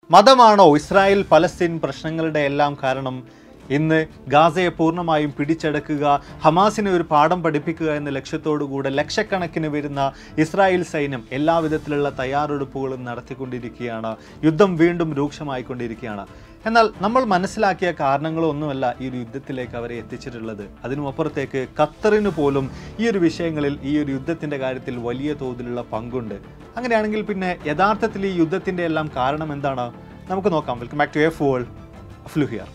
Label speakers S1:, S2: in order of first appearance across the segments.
S1: മതമാണോ Israel Palestine പ്രശ്നങ്ങളുടെ എല്ലാം കാരണം ഇന്ന് ഗാസയെ പൂർണ്ണമായും പിടിച്ചടക്കുക ഹമാസിനെ ഒരു പാഠം പഠിപ്പിക്കുക എന്ന ലക്ഷ്യത്തോടുകൂടെ ലക്ഷക്കണക്കിന് വരുന്ന ഇസ്രായേൽ സൈന്യം എല്ലാവിധത്തിലുള്ള തയ്യാറെടുപ്പുകളും നടത്തിക്കൊണ്ടിരിക്കുകയാണ് യുദ്ധം വീണ്ടും രൂക്ഷമായിക്കൊണ്ടിരിക്കുകയാണ് എന്നാൽ നമ്മൾ മനസ്സിലാക്കിയ കാരണങ്ങളൊന്നുമല്ല ഈ ഒരു യുദ്ധത്തിലേക്ക് അവരെ എത്തിച്ചിട്ടുള്ളത് അതിനുമപ്പുറത്തേക്ക് ഖത്തറിന് പോലും ഈ ഒരു വിഷയങ്ങളിൽ ഈ ഒരു യുദ്ധത്തിൻ്റെ കാര്യത്തിൽ വലിയ തോതിലുള്ള പങ്കുണ്ട് അങ്ങനെയാണെങ്കിൽ പിന്നെ യഥാർത്ഥത്തിൽ ഈ യുദ്ധത്തിൻ്റെ എല്ലാം കാരണം എന്താണ് നമുക്ക് നോക്കാം വെൽക്കം ബാക്ക് ടു എ ഫോൾ ഫ്ലുഹിയർ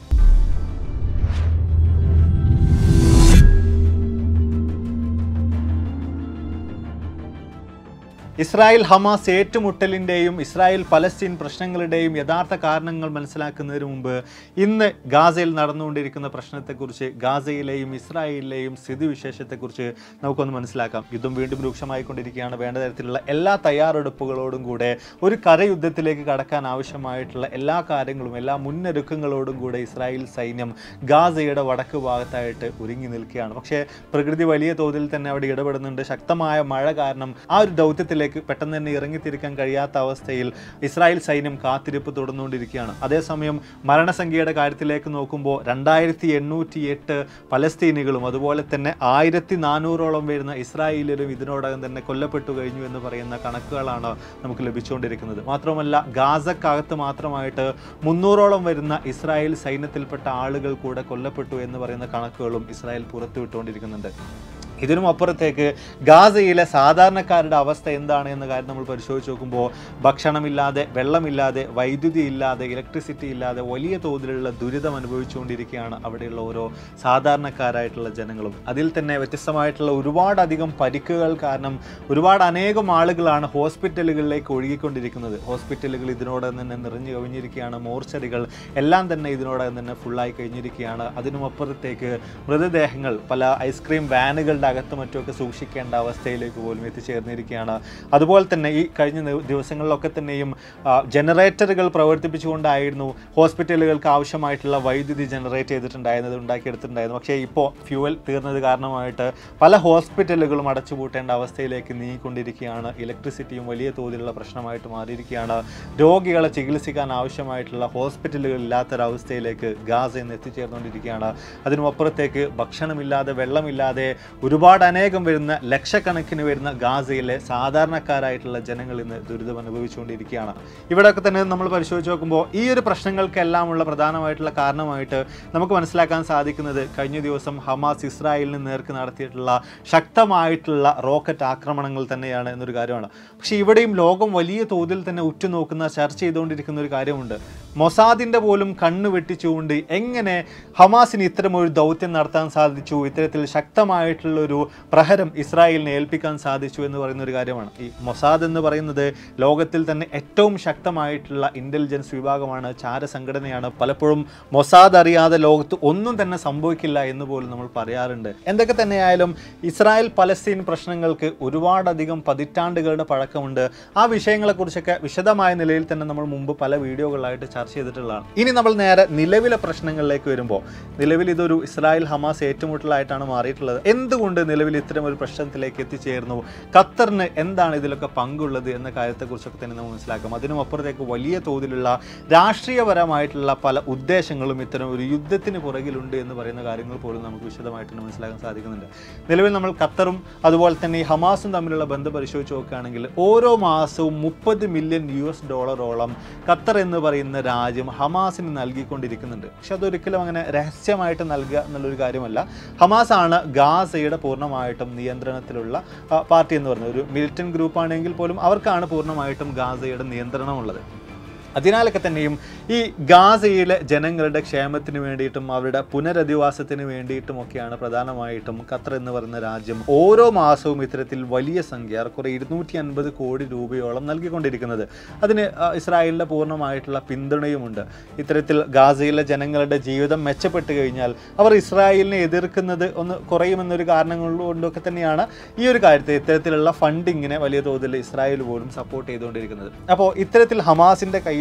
S1: ഇസ്രായേൽ ഹമാസ് ഏറ്റുമുട്ടലിൻ്റെയും ഇസ്രായേൽ പലസ്തീൻ പ്രശ്നങ്ങളുടെയും യഥാർത്ഥ കാരണങ്ങൾ മനസ്സിലാക്കുന്നതിന് മുമ്പ് ഇന്ന് ഗാസയിൽ നടന്നുകൊണ്ടിരിക്കുന്ന പ്രശ്നത്തെക്കുറിച്ച് ഗാസയിലെയും ഇസ്രായേലിലെയും സ്ഥിതിവിശേഷത്തെക്കുറിച്ച് നമുക്കൊന്ന് മനസ്സിലാക്കാം യുദ്ധം വീണ്ടും രൂക്ഷമായിക്കൊണ്ടിരിക്കുകയാണ് വേണ്ട തരത്തിലുള്ള എല്ലാ തയ്യാറെടുപ്പുകളോടും കൂടെ ഒരു കരയുദ്ധത്തിലേക്ക് കടക്കാൻ ആവശ്യമായിട്ടുള്ള എല്ലാ കാര്യങ്ങളും എല്ലാ മുന്നൊരുക്കങ്ങളോടും കൂടെ ഇസ്രായേൽ സൈന്യം ഗാസയുടെ വടക്ക് ഭാഗത്തായിട്ട് ഒരുങ്ങി നിൽക്കുകയാണ് പക്ഷേ പ്രകൃതി വലിയ തോതിൽ തന്നെ അവിടെ ഇടപെടുന്നുണ്ട് ശക്തമായ മഴ കാരണം ആ ഒരു ദൗത്യത്തിലേക്ക് പെട്ടെന്ന് തന്നെ ഇറങ്ങിത്തിരിക്കാൻ കഴിയാത്ത അവസ്ഥയിൽ ഇസ്രായേൽ സൈന്യം കാത്തിരിപ്പ് തുടർന്നുകൊണ്ടിരിക്കുകയാണ് അതേസമയം മരണസംഖ്യയുടെ കാര്യത്തിലേക്ക് നോക്കുമ്പോൾ രണ്ടായിരത്തി എണ്ണൂറ്റി എട്ട് പലസ്തീനികളും അതുപോലെ തന്നെ ആയിരത്തി നാനൂറോളം വരുന്ന ഇസ്രായേലിലും ഇതിനോടകം തന്നെ കൊല്ലപ്പെട്ടു കഴിഞ്ഞു എന്ന് പറയുന്ന കണക്കുകളാണ് നമുക്ക് ലഭിച്ചുകൊണ്ടിരിക്കുന്നത് മാത്രമല്ല ഗാസക്കകത്ത് മാത്രമായിട്ട് മുന്നൂറോളം വരുന്ന ഇസ്രായേൽ സൈന്യത്തിൽപ്പെട്ട ആളുകൾ കൂടെ കൊല്ലപ്പെട്ടു എന്ന് പറയുന്ന കണക്കുകളും ഇസ്രായേൽ പുറത്തുവിട്ടുകൊണ്ടിരിക്കുന്നുണ്ട് ഇതിനും അപ്പുറത്തേക്ക് ഗാസയിലെ സാധാരണക്കാരുടെ അവസ്ഥ എന്താണ് എന്ന കാര്യം നമ്മൾ പരിശോധിച്ച് നോക്കുമ്പോൾ ഭക്ഷണമില്ലാതെ വെള്ളമില്ലാതെ വൈദ്യുതി ഇല്ലാതെ ഇലക്ട്രിസിറ്റി ഇല്ലാതെ വലിയ തോതിലുള്ള ദുരിതം അനുഭവിച്ചുകൊണ്ടിരിക്കുകയാണ് അവിടെയുള്ള ഓരോ സാധാരണക്കാരായിട്ടുള്ള ജനങ്ങളും അതിൽ തന്നെ വ്യത്യസ്തമായിട്ടുള്ള ഒരുപാടധികം പരിക്കുകൾ കാരണം ഒരുപാട് അനേകം ആളുകളാണ് ഹോസ്പിറ്റലുകളിലേക്ക് ഒഴുകിക്കൊണ്ടിരിക്കുന്നത് ഹോസ്പിറ്റലുകൾ ഇതിനോടകം തന്നെ നിറഞ്ഞു കവിഞ്ഞിരിക്കുകയാണ് മോർച്ചറികൾ എല്ലാം തന്നെ ഇതിനോടകം തന്നെ ഫുള്ളായി കഴിഞ്ഞിരിക്കുകയാണ് അതിനുമപ്പുറത്തേക്ക് മൃതദേഹങ്ങൾ പല ഐസ്ക്രീം വാനുകളുടെ അകത്ത് മറ്റുമൊക്കെ സൂക്ഷിക്കേണ്ട അവസ്ഥയിലേക്ക് പോലും എത്തിച്ചേർന്നിരിക്കുകയാണ് അതുപോലെ തന്നെ ഈ കഴിഞ്ഞ ദിവ- ദിവസങ്ങളിലൊക്കെ തന്നെയും ആ, ജനറേറ്ററുകൾ പ്രവർത്തിപ്പിച്ചുകൊണ്ടായിരുന്നു ഹോസ്പിറ്റലുകൾക്ക് ആവശ്യമായിട്ടുള്ള വൈദ്യുതി ജനറേറ്റ് ചെയ്തിട്ടുണ്ടായിരുന്നത് ഉണ്ടാക്കിയെടുത്തിട്ടുണ്ടായിരുന്നു പക്ഷേ ഇപ്പോൾ ഫ്യൂവൽ തീർന്നത് കാരണമായിട്ട് പല ഹോസ്പിറ്റലുകളും അടച്ചുപൂട്ടേണ്ട അവസ്ഥയിലേക്ക് നീങ്ങിക്കൊണ്ടിരിക്കുകയാണ് ഇലക്ട്രിസിറ്റിയും വലിയ തോതിലുള്ള പ്രശ്നമായിട്ട് മാറിയിരിക്കുകയാണ് രോഗികളെ ചികിത്സിക്കാൻ ആവശ്യമായിട്ടുള്ള ഹോസ്പിറ്റലുകൾ ഇല്ലാത്തൊരവസ്ഥയിലേക്ക് ഗാസ എന്ന് എത്തിച്ചേർന്നുകൊണ്ടിരിക്കുകയാണ് അതിനുമപ്പുറത്തേക്ക് ഭക്ഷണമില്ലാതെ വെള്ളമില്ലാതെ ഒരുപാട് അനേകം വരുന്ന ലക്ഷക്കണക്കിന് വരുന്ന ഗാസയിലെ സാധാരണക്കാരായിട്ടുള്ള ജനങ്ങൾ ഇന്ന് ദുരിതം അനുഭവിച്ചുകൊണ്ടിരിക്കുകയാണ് ഇവിടെയൊക്കെ തന്നെ നമ്മൾ പരിശോധിച്ച് നോക്കുമ്പോൾ ഈ ഒരു പ്രശ്നങ്ങൾക്കെല്ലാമുള്ള പ്രധാനമായിട്ടുള്ള കാരണമായിട്ട് നമുക്ക് മനസ്സിലാക്കാൻ സാധിക്കുന്നത് കഴിഞ്ഞ ദിവസം ഹമാസ് ഇസ്രായേലിന് നേർക്ക് നടത്തിയിട്ടുള്ള ശക്തമായിട്ടുള്ള റോക്കറ്റ് ആക്രമണങ്ങൾ തന്നെയാണ് എന്നൊരു കാര്യമാണ് പക്ഷേ ഇവിടെയും ലോകം വലിയ തോതിൽ തന്നെ ഉറ്റുനോക്കുന്ന ചർച്ച ചെയ്തുകൊണ്ടിരിക്കുന്ന ഒരു കാര്യമുണ്ട് മൊസാദിൻ്റെ പോലും കണ്ണ് വെട്ടിച്ചുകൊണ്ട് എങ്ങനെ ഹമാസിന് ഇത്തരം ഒരു ദൗത്യം നടത്താൻ സാധിച്ചു ഇത്തരത്തിൽ ശക്തമായിട്ടുള്ള ഒരു പ്രഹരം ഇസ്രായേലിനെ ഏൽപ്പിക്കാൻ സാധിച്ചു എന്ന് പറയുന്ന ഒരു കാര്യമാണ് ഈ മൊസാദ് എന്ന് പറയുന്നത് ലോകത്തിൽ തന്നെ ഏറ്റവും ശക്തമായിട്ടുള്ള ഇൻ്റലിജൻസ് വിഭാഗമാണ് ചാരസംഘടനയാണ് പലപ്പോഴും മൊസാദ് അറിയാതെ ലോകത്ത് ഒന്നും തന്നെ സംഭവിക്കില്ല എന്ന് പോലും നമ്മൾ പറയാറുണ്ട് എന്തൊക്കെ തന്നെയായാലും ഇസ്രായേൽ പലസ്തീൻ പ്രശ്നങ്ങൾക്ക് ഒരുപാടധികം പതിറ്റാണ്ടുകളുടെ പഴക്കമുണ്ട് ആ വിഷയങ്ങളെക്കുറിച്ചൊക്കെ വിശദമായ നിലയിൽ തന്നെ നമ്മൾ മുമ്പ് പല വീഡിയോകളായിട്ട് ചർച്ച ചെയ്തിട്ടുള്ളതാണ് ഇനി നമ്മൾ നേരെ നിലവിലെ പ്രശ്നങ്ങളിലേക്ക് വരുമ്പോൾ നിലവിൽ ഇതൊരു ഇസ്രായേൽ ഹമാസ് ഏറ്റുമുട്ടലായിട്ടാണ് മാറിയിട്ടുള്ളത് എന്തുകൊണ്ട് നിലവിൽ ഇത്തരം ഒരു പ്രശ്നത്തിലേക്ക് എത്തിച്ചേർന്നു ഖത്തറിന് എന്താണ് ഇതിലൊക്കെ പങ്കുള്ളത് എന്ന കാര്യത്തെക്കുറിച്ചൊക്കെ തന്നെ നമ്മൾ മനസ്സിലാക്കാം അതിനും അപ്പുറത്തേക്ക് വലിയ തോതിലുള്ള രാഷ്ട്രീയപരമായിട്ടുള്ള പല ഉദ്ദേശങ്ങളും ഇത്തരം ഒരു യുദ്ധത്തിന് പുറകിലുണ്ട് എന്ന് പറയുന്ന കാര്യങ്ങൾ പോലും നമുക്ക് വിശദമായിട്ട് തന്നെ മനസ്സിലാക്കാൻ സാധിക്കുന്നുണ്ട് നിലവിൽ നമ്മൾ ഖത്തറും അതുപോലെ തന്നെ ഈ ഹമാസും തമ്മിലുള്ള ബന്ധം പരിശോധിച്ച് നോക്കുകയാണെങ്കിൽ ഓരോ മാസവും മുപ്പത് മില്യൺ യു എസ് ഡോളറോളം ഖത്തർ എന്ന് പറയുന്ന രാജ്യം ഹമാസിന് നൽകിക്കൊണ്ടിരിക്കുന്നുണ്ട് പക്ഷെ അതൊരിക്കലും അങ്ങനെ രഹസ്യമായിട്ട് നൽകുക എന്നുള്ളൊരു കാര്യമല്ല ഹമാസ് ആണ് ഗാസയുടെ പൂർണ്ണമായിട്ടും നിയന്ത്രണത്തിലുള്ള ആ, പാർട്ടി എന്ന് പറയുന്നത് ഒരു മിലിറ്റന്റ് ഗ്രൂപ്പ് ആണെങ്കിൽ പോലും അവർക്കാണ് പൂർണ്ണമായിട്ടും ഗാസയുടെ നിയന്ത്രണമുള്ളത് അതിനാലൊക്കെ തന്നെയും ഈ ഗാസയിലെ ജനങ്ങളുടെ ക്ഷേമത്തിന് വേണ്ടിയിട്ടും അവരുടെ പുനരധിവാസത്തിന് വേണ്ടിയിട്ടുമൊക്കെയാണ് പ്രധാനമായിട്ടും ഖത്തർ എന്ന് പറയുന്ന രാജ്യം ഓരോ മാസവും ഇത്തരത്തിൽ വലിയ സംഖ്യ ഏറെക്കുറെ ഇരുന്നൂറ്റി അൻപത് കോടി രൂപയോളം നൽകിക്കൊണ്ടിരിക്കുന്നത് അതിന് ആ, ഇസ്രായേലിൻ്റെ പൂർണ്ണമായിട്ടുള്ള പിന്തുണയുമുണ്ട് ഇത്തരത്തിൽ ഗാസയിലെ ജനങ്ങളുടെ ജീവിതം മെച്ചപ്പെട്ട് കഴിഞ്ഞാൽ അവർ ഇസ്രായേലിനെ എതിർക്കുന്നത് ഒന്ന് കുറയുമെന്നൊരു കാരണങ്ങൾ കൊണ്ടൊക്കെ തന്നെയാണ് ഈ ഒരു കാര്യത്തെ ഇത്തരത്തിലുള്ള ഫണ്ടിങ്ങിനെ വലിയ തോതിൽ ഇസ്രായേൽ പോലും സപ്പോർട്ട് ചെയ്തുകൊണ്ടിരിക്കുന്നത് അപ്പോൾ ഇത്തരത്തിൽ ഹമാസിൻ്റെ കയ്യിൽ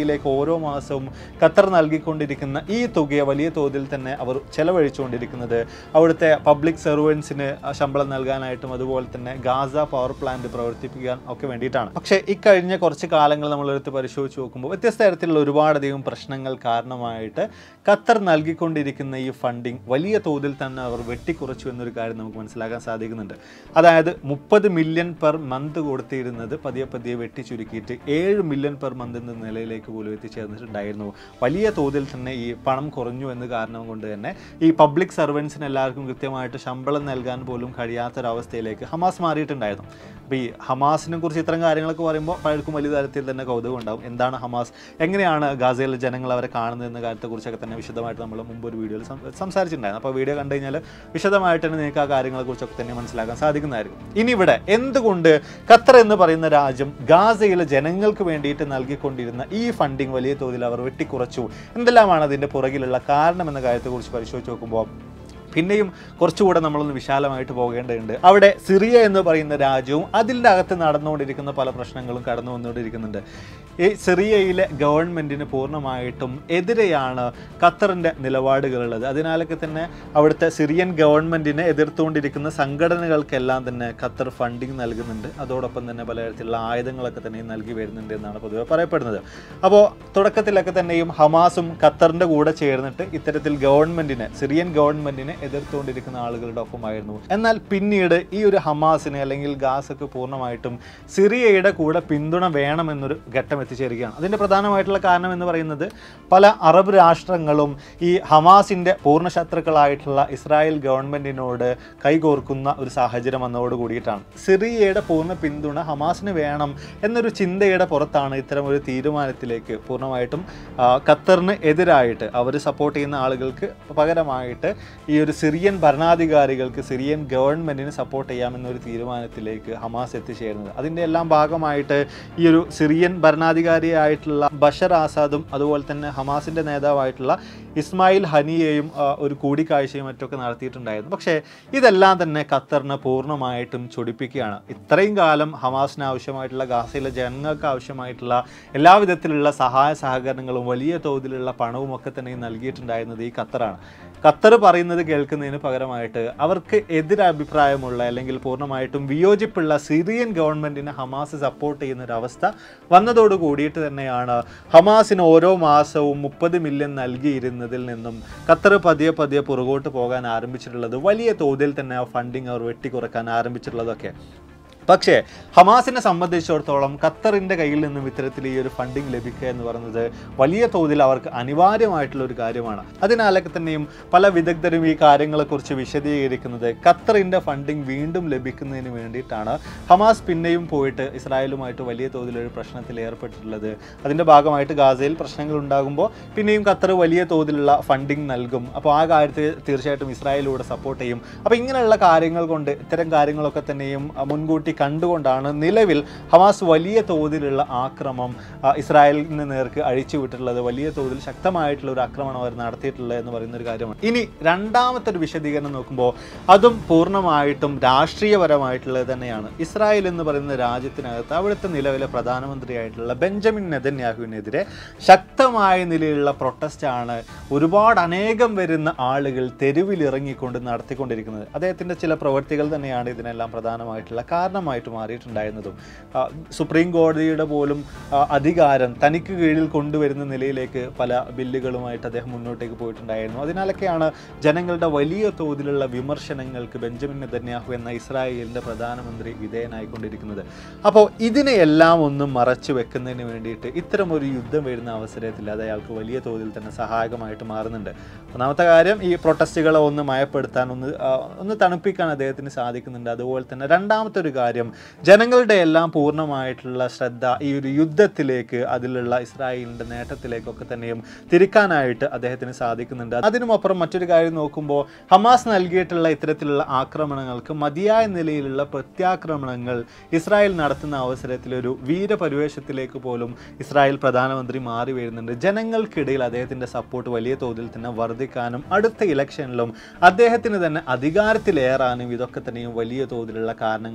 S1: ഗാസയിലേക്ക് ഓരോ മാസവും ഖത്തർ നൽകിക്കൊണ്ടിരിക്കുന്ന ഈ തുകയെ വലിയ തോതിൽ തന്നെ അവർ ചെലവഴിച്ചുകൊണ്ടിരിക്കുന്നത് അവിടുത്തെ പബ്ലിക് സർവൻസിന് ശമ്പളം നൽകാനായിട്ടും അതുപോലെ തന്നെ ഗാസ പവർ പ്ലാന്റ് പ്രവർത്തിപ്പിക്കാൻ ഒക്കെ വേണ്ടിയിട്ടാണ് പക്ഷേ ഇക്കഴിഞ്ഞ കുറച്ച് കാലങ്ങൾ നമ്മളെടുത്ത് പരിശോധിച്ച് നോക്കുമ്പോൾ വ്യത്യസ്ത തരത്തിലുള്ള ഒരുപാടധികം പ്രശ്നങ്ങൾ കാരണമായിട്ട് ഖത്തർ നൽകിക്കൊണ്ടിരിക്കുന്ന ഈ ഫണ്ടിങ് വലിയ തോതിൽ തന്നെ അവർ വെട്ടിക്കുറച്ചു എന്നൊരു കാര്യം നമുക്ക് മനസ്സിലാക്കാൻ സാധിക്കുന്നുണ്ട് അതായത് മുപ്പത് മില്യൺ പെർ മന്ത് കൊടുത്തിരുന്നത് പതിയെ പതിയെ വെട്ടി ചുരുക്കിയിട്ട് ഏഴ് മില്യൺ പെർ മന്ത് എന്ന നിലയിലേക്ക് പോലും എത്തിച്ചേർന്നിട്ടുണ്ടായിരുന്നു വലിയ തോതിൽ തന്നെ ഈ പണം കുറഞ്ഞു എന്ന് കാരണം കൊണ്ട് തന്നെ ഈ പബ്ലിക് സർവൻസിന് എല്ലാവർക്കും കൃത്യമായിട്ട് ശമ്പളം നൽകാൻ പോലും കഴിയാത്തൊരവസ്ഥയിലേക്ക് ഹമാസ് മാറിയിട്ടുണ്ടായിരുന്നു അപ്പോൾ ഈ ഹമാസിനെ കുറിച്ച് ഇത്തരം കാര്യങ്ങളൊക്കെ പറയുമ്പോൾ പലർക്കും വലിയ തരത്തിൽ തന്നെ കൗതുകം ഉണ്ടാവും എന്താണ് ഹമാസ് എങ്ങനെയാണ് ഗാസയിലെ ജനങ്ങൾ അവരെ കാണുന്നത് എന്ന കാര്യത്തെക്കുറിച്ചൊക്കെ തന്നെ വിശദമായിട്ട് നമ്മൾ മുമ്പ് ഒരു വീഡിയോയിൽ സം- സംസാരിച്ചിട്ടുണ്ടായിരുന്നു അപ്പോൾ വീഡിയോ കണ്ടു കഴിഞ്ഞാൽ വിശദമായിട്ട് തന്നെ നിങ്ങൾക്ക് ആ കാര്യങ്ങളെക്കുറിച്ചൊക്കെ തന്നെ മനസ്സിലാക്കാൻ സാധിക്കുന്നതായിരിക്കും ഇനി ഇവിടെ എന്തുകൊണ്ട് ഖത്തർ എന്ന് പറയുന്ന രാജ്യം ഗാസയിലെ ജനങ്ങൾക്ക് വേണ്ടിയിട്ട് നൽകിക്കൊണ്ടിരുന്ന ഈ ഫണ്ടിങ് വലിയ തോതിൽ അവർ വെട്ടിക്കുറച്ചു എന്തെല്ലാമാണ് അതിൻ്റെ പുറകിലുള്ള കാരണം എന്ന കാര്യത്തെക്കുറിച്ച് പരിശോധിച്ച് നോക്കുമ്പോൾ പിന്നെയും കുറച്ചുകൂടെ നമ്മളൊന്ന് വിശാലമായിട്ട് പോകേണ്ടതുണ്ട് അവിടെ സിറിയ എന്ന് പറയുന്ന രാജ്യവും അതിൻ്റെ അകത്ത് നടന്നുകൊണ്ടിരിക്കുന്ന പല പ്രശ്നങ്ങളും കടന്നു വന്നുകൊണ്ടിരിക്കുന്നുണ്ട് ഈ സിറിയയിലെ ഗവൺമെൻറ്റിന് പൂർണ്ണമായിട്ടും എതിരെയാണ് ഖത്തറിൻ്റെ നിലപാടുകളുള്ളത് അതിനാലൊക്കെ തന്നെ അവിടുത്തെ സിറിയൻ ഗവൺമെൻറ്റിനെ എതിർത്തുകൊണ്ടിരിക്കുന്ന സംഘടനകൾക്കെല്ലാം തന്നെ ഖത്തർ ഫണ്ടിങ് നൽകുന്നുണ്ട് അതോടൊപ്പം തന്നെ പലതരത്തിലുള്ള ആയുധങ്ങളൊക്കെ തന്നെ നൽകി വരുന്നുണ്ട് എന്നാണ് പൊതുവെ പറയപ്പെടുന്നത് അപ്പോൾ തുടക്കത്തിലൊക്കെ തന്നെയും ഹമാസും ഖത്തറിൻ്റെ കൂടെ ചേർന്നിട്ട് ഇത്തരത്തിൽ ഗവൺമെൻറ്റിനെ സിറിയൻ ഗവൺമെൻറ്റിനെ എതിർത്തുകൊണ്ടിരിക്കുന്ന ആളുകളുടെ ഒപ്പമായിരുന്നു എന്നാൽ പിന്നീട് ഈ ഒരു ഹമാസിന് അല്ലെങ്കിൽ ഗാസക്ക് പൂർണ്ണമായിട്ടും സിറിയയുടെ കൂടെ പിന്തുണ വേണമെന്നൊരു ഘട്ടം എത്തിച്ചേരുകയാണ് അതിൻ്റെ പ്രധാനമായിട്ടുള്ള കാരണം എന്ന് പറയുന്നത് പല അറബ് രാഷ്ട്രങ്ങളും ഈ ഹമാസിൻ്റെ പൂർണ്ണ ശത്രുക്കളായിട്ടുള്ള ഇസ്രായേൽ ഗവൺമെൻറ്റിനോട് കൈകോർക്കുന്ന ഒരു സാഹചര്യം വന്നതോട് കൂടിയിട്ടാണ് സിറിയയുടെ പൂർണ്ണ പിന്തുണ ഹമാസിന് വേണം എന്നൊരു ചിന്തയുടെ പുറത്താണ് ഇത്തരം ഒരു തീരുമാനത്തിലേക്ക് പൂർണ്ണമായിട്ടും ആ, ഖത്തറിന് എതിരായിട്ട് അവർ സപ്പോർട്ട് ചെയ്യുന്ന ആളുകൾക്ക് പകരമായിട്ട് ഈ ഒരു സിറിയൻ ഭരണാധികാരികൾക്ക് സിറിയൻ ഗവൺമെൻറ്റിന് സപ്പോർട്ട് ചെയ്യാമെന്നൊരു തീരുമാനത്തിലേക്ക് ഹമാസ് എത്തിച്ചേരുന്നത് അതിൻ്റെ എല്ലാം ഭാഗമായിട്ട് ഈ ഒരു സിറിയൻ ഭരണാധികാരിയായിട്ടുള്ള ബഷർ ആസാദും അതുപോലെ തന്നെ ഹമാസിൻ്റെ നേതാവായിട്ടുള്ള ഇസ്മായിൽ ഹനിയെയും ആ, ഒരു കൂടിക്കാഴ്ചയും മറ്റൊക്കെ നടത്തിയിട്ടുണ്ടായിരുന്നു പക്ഷേ ഇതെല്ലാം തന്നെ ഖത്തറിനെ പൂർണ്ണമായിട്ടും ചൊടിപ്പിക്കുകയാണ് ഇത്രയും കാലം ഹമാസിന് ആവശ്യമായിട്ടുള്ള ഗാസയിലെ ജനങ്ങൾക്ക് ആവശ്യമായിട്ടുള്ള എല്ലാ വിധത്തിലുള്ള സഹായ സഹകരണങ്ങളും വലിയ തോതിലുള്ള പണവും ഒക്കെ തന്നെ നൽകിയിട്ടുണ്ടായിരുന്നത് ഈ ഖത്തറാണ് ഖത്തർ പറയുന്നത് കേൾക്കുന്നതിന് പകരമായിട്ട് അവർക്ക് എതിരഭിപ്രായമുള്ള അല്ലെങ്കിൽ പൂർണ്ണമായിട്ടും വിയോജിപ്പുള്ള സിറിയൻ ഗവൺമെൻറ്റിനെ ഹമാസ് സപ്പോർട്ട് ചെയ്യുന്ന ഒരു അവസ്ഥ വന്നതോട് കൂടിയിട്ട് തന്നെയാണ് ഹമാസിന് ഓരോ മാസവും മുപ്പത് മില്യൺ നൽകിയിരുന്നതിൽ നിന്നും ഖത്തർ പതിയെ പതിയെ പുറകോട്ട് പോകാൻ ആരംഭിച്ചിട്ടുള്ളത് വലിയ തോതിൽ തന്നെ ആ ഫണ്ടിങ് അവർ വെട്ടിക്കുറക്കാൻ ആരംഭിച്ചിട്ടുള്ളതൊക്കെ പക്ഷേ ഹമാസിനെ സംബന്ധിച്ചിടത്തോളം ഖത്തറിൻ്റെ കയ്യിൽ നിന്നും ഇത്തരത്തിൽ ഈ ഒരു ഫണ്ടിങ് ലഭിക്കുക എന്ന് പറയുന്നത് വലിയ തോതിൽ അവർക്ക് അനിവാര്യമായിട്ടുള്ള ഒരു കാര്യമാണ് അതിനാലൊക്കെ തന്നെയും പല വിദഗ്ധരും ഈ കാര്യങ്ങളെക്കുറിച്ച് വിശദീകരിക്കുന്നത് ഖത്തറിൻ്റെ ഫണ്ടിങ് വീണ്ടും ലഭിക്കുന്നതിന് വേണ്ടിയിട്ടാണ് ഹമാസ് പിന്നെയും പോയിട്ട് ഇസ്രായേലുമായിട്ട് വലിയ തോതിലൊരു പ്രശ്നത്തിൽ ഏർപ്പെട്ടിട്ടുള്ളത് അതിൻ്റെ ഭാഗമായിട്ട് ഗാസയിൽ പ്രശ്നങ്ങൾ ഉണ്ടാകുമ്പോൾ പിന്നെയും ഖത്തർ വലിയ തോതിലുള്ള ഫണ്ടിങ് നൽകും അപ്പോൾ ആ കാര്യത്തിൽ തീർച്ചയായിട്ടും ഇസ്രായേലിലൂടെ സപ്പോർട്ട് ചെയ്യും അപ്പോൾ ഇങ്ങനെയുള്ള കാര്യങ്ങൾ കൊണ്ട് ഇത്തരം കാര്യങ്ങളൊക്കെ തന്നെയും അഹ്, മുൻകൂട്ടി കണ്ടുകൊണ്ടാണ് നിലവിൽ ഹമാസ് വലിയ തോതിലുള്ള ആക്രമം ആ, ഇസ്രായേലിന് നേർക്ക് അഴിച്ചുവിട്ടിട്ടുള്ളത് വലിയ തോതിൽ ശക്തമായിട്ടുള്ള ഒരു ആക്രമണം അവർ നടത്തിയിട്ടുള്ളത് എന്ന് പറയുന്ന ഒരു കാര്യമാണ് ഇനി രണ്ടാമത്തെ ഒരു വിശദീകരണം നോക്കുമ്പോൾ അതും പൂർണ്ണമായിട്ടും രാഷ്ട്രീയപരമായിട്ടുള്ളത് തന്നെയാണ് ഇസ്രായേൽ എന്ന് പറയുന്ന രാജ്യത്തിനകത്ത് അവിടുത്തെ നിലവിലെ പ്രധാനമന്ത്രിയായിട്ടുള്ള ബെഞ്ചമിൻ നെതന്യാഹുവിനെതിരെ ശക്തമായ നിലയിലുള്ള പ്രൊട്ടസ്റ്റ് ആണ് ഒരുപാട് അനേകം വരുന്ന ആളുകൾ തെരുവിലിറങ്ങിക്കൊണ്ട് നടത്തിക്കൊണ്ടിരിക്കുന്നത് അദ്ദേഹത്തിൻ്റെ ചില പ്രവൃത്തികൾ തന്നെയാണ് ഇതിനെല്ലാം പ്രധാനമായിട്ടുള്ള കാരണമായിട്ട് മാറിയിട്ടുണ്ടായിരുന്നതും ആ, സുപ്രീം കോടതിയുടെ പോലും ആ, അധികാരം തനിക്ക് കീഴിൽ കൊണ്ടുവരുന്ന നിലയിലേക്ക് പല ബില്ലുകളുമായിട്ട് അദ്ദേഹം മുന്നോട്ടേക്ക് പോയിട്ടുണ്ടായിരുന്നു അതിനാലൊക്കെയാണ് ജനങ്ങളുടെ വലിയ തോതിലുള്ള വിമർശനങ്ങൾക്ക് ബെഞ്ചമിൻ നെതന്യാഹു എന്ന ഇസ്രായേലിൻ്റെ പ്രധാനമന്ത്രി വിധേയനായിക്കൊണ്ടിരിക്കുന്നത് അപ്പോൾ ഇതിനെയെല്ലാം ഒന്നും മറച്ചു വെക്കുന്നതിന് വേണ്ടിയിട്ട് ഇത്തരം ഒരു യുദ്ധം വരുന്ന അവസരത്തിൽ അത് അയാൾക്ക് വലിയ തോതിൽ തന്നെ സഹായകമായിട്ട് മാറുന്നുണ്ട് ഒന്നാമത്തെ കാര്യം ഈ പ്രൊട്ടസ്റ്റുകളെ ഒന്ന് മയപ്പെടുത്താൻ ഒന്ന് ആ, ഒന്ന് തണുപ്പിക്കാൻ അദ്ദേഹത്തിന് സാധിക്കുന്നുണ്ട് അതുപോലെ തന്നെ രണ്ടാമത്തെ ഒരു കാര്യം ജനങ്ങളുടെ എല്ലാം പൂർണ്ണമായിട്ടുള്ള ശ്രദ്ധ ഈ ഒരു യുദ്ധത്തിലേക്ക് അതിലുള്ള ഇസ്രായേലിൻ്റെ നേട്ടത്തിലേക്കൊക്കെ തന്നെയും തിരിക്കാനായിട്ട് അദ്ദേഹത്തിന് സാധിക്കുന്നുണ്ട് അതിനുമപ്പുറം മറ്റൊരു കാര്യം നോക്കുമ്പോൾ ഹമാസ് നൽകിയിട്ടുള്ള ഇത്തരത്തിലുള്ള ആക്രമണങ്ങൾക്ക് മതിയായ നിലയിലുള്ള പ്രത്യാക്രമണങ്ങൾ ഇസ്രായേൽ നടത്തുന്ന അവസരത്തിൽ ഒരു വീരപരിവേഷത്തിലേക്ക് പോലും ഇസ്രായേൽ പ്രധാനമന്ത്രി മാറി വരുന്നുണ്ട് ജനങ്ങൾക്കിടയിൽ അദ്ദേഹത്തിൻ്റെ സപ്പോർട്ട് വലിയ തോതിൽ തന്നെ വർദ്ധിക്കാനും അടുത്ത ഇലക്ഷനിലും അദ്ദേഹത്തിന് തന്നെ അധികാരത്തിലേറാനും ഇതൊക്കെ തന്നെയും വലിയ തോതിലുള്ള കാരണങ്ങളായിട്ട് മാറി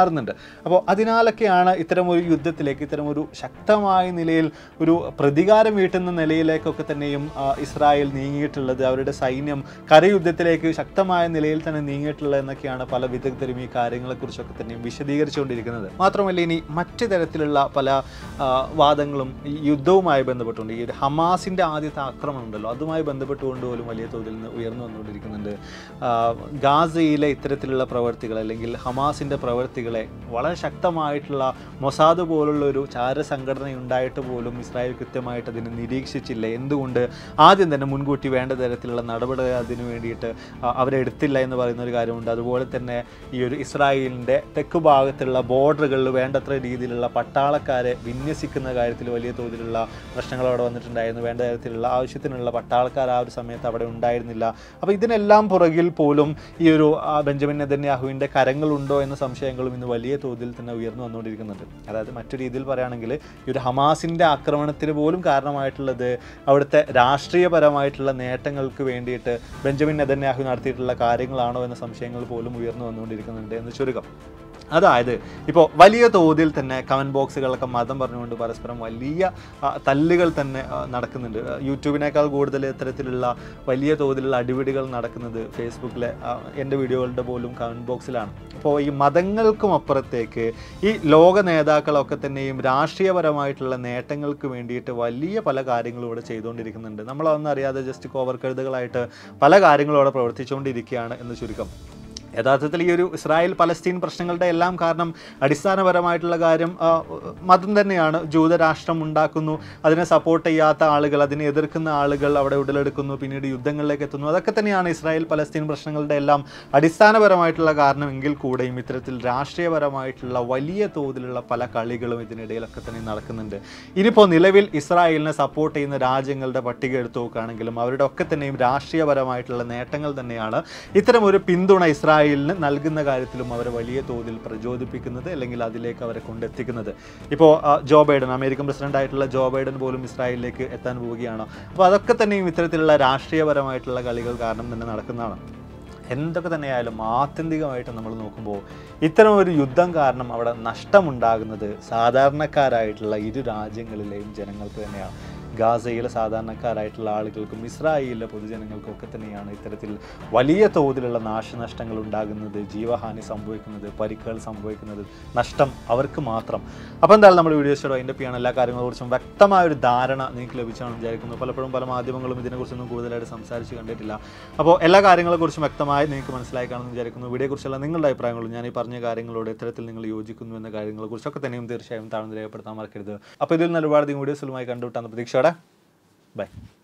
S1: മാറുന്നുണ്ട് അപ്പോൾ അതിനാലൊക്കെയാണ് ഇത്തരം ഒരു യുദ്ധത്തിലേക്ക് ഇത്തരം ഒരു ശക്തമായ നിലയിൽ ഒരു പ്രതികാരം വീട്ടുന്ന നിലയിലേക്കൊക്കെ തന്നെയും ആ, ഇസ്രായേൽ നീങ്ങിയിട്ടുള്ളത് അവരുടെ സൈന്യം കരയുദ്ധത്തിലേക്ക് ശക്തമായ നിലയിൽ തന്നെ നീങ്ങിയിട്ടുള്ളത് എന്നൊക്കെയാണ് പല വിദഗ്ധരും ഈ കാര്യങ്ങളെക്കുറിച്ചൊക്കെ തന്നെയും വിശദീകരിച്ചുകൊണ്ടിരിക്കുന്നത് മാത്രമല്ല ഇനി മറ്റു തരത്തിലുള്ള പല ആ, വാദങ്ങളും ഈ യുദ്ധവുമായി ബന്ധപ്പെട്ടുകൊണ്ട് ഈ ഒരു ഹമാസിൻ്റെ ആദ്യത്തെ ആക്രമണം ഉണ്ടല്ലോ അതുമായി ബന്ധപ്പെട്ടുകൊണ്ട് പോലും വലിയ തോതിൽ നിന്ന് ഉയർന്നു വന്നുകൊണ്ടിരിക്കുന്നുണ്ട് ആ, ഗാസയിലെ ഇത്തരത്തിലുള്ള പ്രവർത്തികൾ അല്ലെങ്കിൽ ഹമാസിൻ്റെ പ്രവർത്തികളെ വളരെ ശക്തമായിട്ടുള്ള മൊസാദ് പോലുള്ള ഒരു ചാരസംഘടന ഉണ്ടായിട്ട് പോലും ഇസ്രായേൽ കൃത്യമായിട്ട് അതിനെ നിരീക്ഷിച്ചില്ല എന്തുകൊണ്ട് ആദ്യം തന്നെ മുൻകൂട്ടി വേണ്ട തരത്തിലുള്ള നടപടികൾ അതിനു വേണ്ടിയിട്ട് ആ, അവരെടുത്തില്ല എന്ന് പറയുന്ന ഒരു കാര്യമുണ്ട് അതുപോലെ തന്നെ ഈ ഒരു ഇസ്രായേലിൻ്റെ തെക്ക് ഭാഗത്തുള്ള ബോർഡറുകളിൽ വേണ്ടത്ര രീതിയിലുള്ള പട്ടാളക്കാരെ വിന്യസിക്കുന്ന കാര്യത്തിൽ വലിയ തോതിലുള്ള പ്രശ്നങ്ങൾ അവിടെ വന്നിട്ടുണ്ടായിരുന്നു വേണ്ട തരത്തിലുള്ള ആവശ്യത്തിനുള്ള പട്ടാളക്കാർ ആ ഒരു സമയത്ത് അവിടെ ഉണ്ടായിരുന്നില്ല അപ്പോൾ ഇതിനെല്ലാം പുറകിൽ പോലും ഈ ഒരു ആ, ബെഞ്ചമിൻ നെതന്യാഹുവിൻ്റെ കരങ്ങളുണ്ടോ എന്ന സംശയങ്ങളും ഇന്ന് വലിയ തോതിൽ തന്നെ ഉയർന്നു വന്നുകൊണ്ടിരിക്കുന്നുണ്ട് അതായത് മറ്റു രീതിയിൽ പറയുകയാണെങ്കിൽ ഈ ഒരു ഹമാസിൻ്റെ ആക്രമണത്തിന് പോലും കാരണമായിട്ടുള്ളത് അവിടുത്തെ രാഷ്ട്രീയപരമായിട്ടുള്ള നേട്ടങ്ങൾക്ക് വേണ്ടിയിട്ട് ബെഞ്ചമിൻ നെതന്യാഹു നടത്തിയിട്ടുള്ള കാര്യങ്ങളാണോ എന്ന സംശയങ്ങൾ പോലും ഉയർന്നു വന്നുകൊണ്ടിരിക്കുന്നുണ്ട് എന്ന് ചുരുക്കം അതായത് ഇപ്പോൾ വലിയ തോതിൽ തന്നെ കമൻറ്റ് ബോക്സുകളൊക്കെ മതം പറഞ്ഞുകൊണ്ട് പരസ്പരം വലിയ ആ, തല്ലുകൾ തന്നെ ആ, നടക്കുന്നുണ്ട് ആ, യൂട്യൂബിനേക്കാൾ കൂടുതൽ ഇത്തരത്തിലുള്ള വലിയ തോതിലുള്ള അടിപിടികൾ നടക്കുന്നത് ഫേസ്ബുക്കിലെ ആ, എൻ്റെ വീഡിയോകളുടെ പോലും കമൻറ്റ് ബോക്സിലാണ് അപ്പോൾ ഈ മതങ്ങൾക്കും അപ്പുറത്തേക്ക് ഈ ലോക നേതാക്കളൊക്കെ തന്നെയും രാഷ്ട്രീയപരമായിട്ടുള്ള നേട്ടങ്ങൾക്ക് വേണ്ടിയിട്ട് വലിയ പല കാര്യങ്ങളും ഇവിടെ ചെയ്തുകൊണ്ടിരിക്കുന്നുണ്ട് നമ്മളതൊന്നും അറിയാതെ ജസ്റ്റ് കോവർ കഴുതുകളായിട്ട് പല കാര്യങ്ങളും അവിടെ പ്രവർത്തിച്ചുകൊണ്ടിരിക്കുകയാണ് എന്ന് ചുരുക്കം യഥാർത്ഥത്തിൽ ഈ ഒരു ഇസ്രായേൽ പലസ്തീൻ പ്രശ്നങ്ങളുടെ എല്ലാം കാരണം അടിസ്ഥാനപരമായിട്ടുള്ള കാര്യം ആ, മതം തന്നെയാണ് ജൂതരാഷ്ട്രം ഉണ്ടാക്കുന്നു അതിനെ സപ്പോർട്ട് ചെയ്യാത്ത ആളുകൾ അതിനെ എതിർക്കുന്ന ആളുകൾ അവിടെ ഉടലെടുക്കുന്നു പിന്നീട് യുദ്ധങ്ങളിലേക്ക് എത്തുന്നു അതൊക്കെ തന്നെയാണ് ഇസ്രായേൽ പലസ്തീൻ പ്രശ്നങ്ങളുടെ എല്ലാം അടിസ്ഥാനപരമായിട്ടുള്ള കാരണമെങ്കിൽ കൂടെയും ഇത്തരത്തിൽ രാഷ്ട്രീയപരമായിട്ടുള്ള വലിയ തോതിലുള്ള പല കളികളും ഇതിനിടയിലൊക്കെ തന്നെ നടക്കുന്നുണ്ട് ഇനിയിപ്പോൾ നിലവിൽ ഇസ്രായേലിനെ സപ്പോർട്ട് ചെയ്യുന്ന രാജ്യങ്ങളുടെ പട്ടിക എടുത്തു നോക്കുകയാണെങ്കിലും അവരുടെ ഒക്കെ തന്നെയും രാഷ്ട്രീയപരമായിട്ടുള്ള നേട്ടങ്ങൾ തന്നെയാണ് ഇത്തരം ഒരു പിന്തുണ ഇസ്രായേലിന് നൽകുന്ന കാര്യത്തിലും അവരെ വലിയ തോതിൽ പ്രചോദിപ്പിക്കുന്നത് അല്ലെങ്കിൽ അതിലേക്ക് അവരെ കൊണ്ടെത്തിക്കുന്നത് ഇപ്പോൾ ആ, ജോ ബൈഡൻ അമേരിക്കൻ പ്രസിഡന്റ് ആയിട്ടുള്ള ജോ ബൈഡൻ പോലും ഇസ്രായേലിലേക്ക് എത്താൻ പോവുകയാണ് അപ്പോൾ അതൊക്കെ തന്നെയും ഇത്തരത്തിലുള്ള രാഷ്ട്രീയപരമായിട്ടുള്ള കളികൾ കാരണം തന്നെ നടക്കുന്നതാണ് എന്തൊക്കെ തന്നെയായാലും ആത്യന്തികമായിട്ട് നമ്മൾ നോക്കുമ്പോൾ ഇത്തരം ഒരു യുദ്ധം കാരണം അവിടെ നഷ്ടമുണ്ടാകുന്നത് സാധാരണക്കാരായിട്ടുള്ള ഇരു രാജ്യങ്ങളിലെയും ജനങ്ങൾക്ക് തന്നെയാണ് ഗാസയിലെ സാധാരണക്കാരായിട്ടുള്ള ആളുകൾക്കും ഇസ്രായേലിലെ പൊതുജനങ്ങൾക്കും ഒക്കെ തന്നെയാണ് ഇത്തരത്തിൽ വലിയ തോതിലുള്ള നാശനഷ്ടങ്ങൾ ഉണ്ടാകുന്നത് ജീവഹാനി സംഭവിക്കുന്നത് പരിക്കുകൾ സംഭവിക്കുന്നത് നഷ്ടം അവർക്ക് മാത്രം അപ്പോൾ എന്തായാലും നമ്മുടെ വീഡിയോസോട് അതിൻ്റെ ചെയ്യണം എല്ലാ കാര്യങ്ങളെക്കുറിച്ചും വ്യക്തമായ ഒരു ധാരണ നിങ്ങൾക്ക് ലഭിച്ചാണെന്ന് വിചാരിക്കുന്നു പലപ്പോഴും പല മാധ്യമങ്ങളും ഇതിനെക്കുറിച്ചൊന്നും കൂടുതലായിട്ട് സംസാരിച്ച് കണ്ടിട്ടില്ല അപ്പോൾ എല്ലാ കാര്യങ്ങളെക്കുറിച്ചും വ്യക്തമായി നിങ്ങൾക്ക് മനസ്സിലായി കാണുമെന്ന് വിചാരിക്കുന്നു വീഡിയോയെക്കുറിച്ചുള്ള നിങ്ങളുടെ അഭിപ്രായങ്ങളും ഞാൻ ഈ പറഞ്ഞ കാര്യങ്ങളോട് എത്തരത്തിൽ നിങ്ങൾ യോജിക്കുന്നു എന്ന കാര്യങ്ങളെക്കുറിച്ചൊക്കെ തന്നെയും തീർച്ചയായും താഴ്ന്ന് രേഖപ്പെടുത്താൻ മറക്കരുത് അപ്പോൾ ഇതിൽ നിന്ന് ഒരുപാട് വീഡിയോസുകളുമായി കണ്ടുവിട്ടാന്ന് പ്രതീക്ഷയോടെ ബൈ